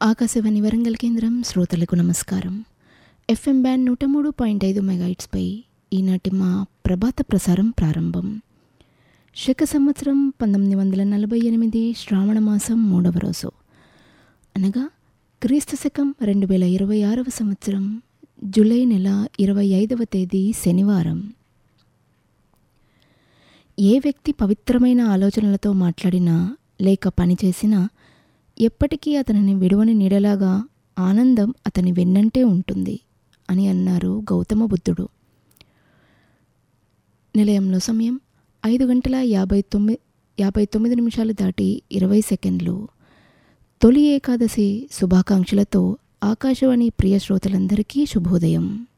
ఆకాశవాణి వరంగల్ కేంద్రం శ్రోతలకు నమస్కారం ఎఫ్ఎం బ్యాండ్ నూట మూడు పాయింట్ ఐదు మెగాయిట్స్పై ఈనాటి మా ప్రభాత ప్రసారం ప్రారంభం శక సంవత్సరం పంతొమ్మిది వందల నలభై ఎనిమిది శ్రావణ మాసం మూడవ రోజు అనగా క్రీస్తు శకం రెండు వేల ఇరవై ఆరవ సంవత్సరం జూలై నెల ఇరవై ఐదవ తేదీ శనివారం ఏ వ్యక్తి పవిత్రమైన ఆలోచనలతో మాట్లాడినా లేక పనిచేసినా ఎప్పటికీ అతనిని విడువని నీడలాగా ఆనందం అతని వెన్నంటే ఉంటుంది అని అన్నారు గౌతమ బుద్ధుడు నిలయంలో సమయం ఐదు గంటల యాభై తొమ్మిది యాభై తొమ్మిది నిమిషాలు దాటి ఇరవై సెకండ్లు తొలి ఏకాదశి శుభాకాంక్షలతో ఆకాశవాణి ప్రియ శ్రోతలందరికీ శుభోదయం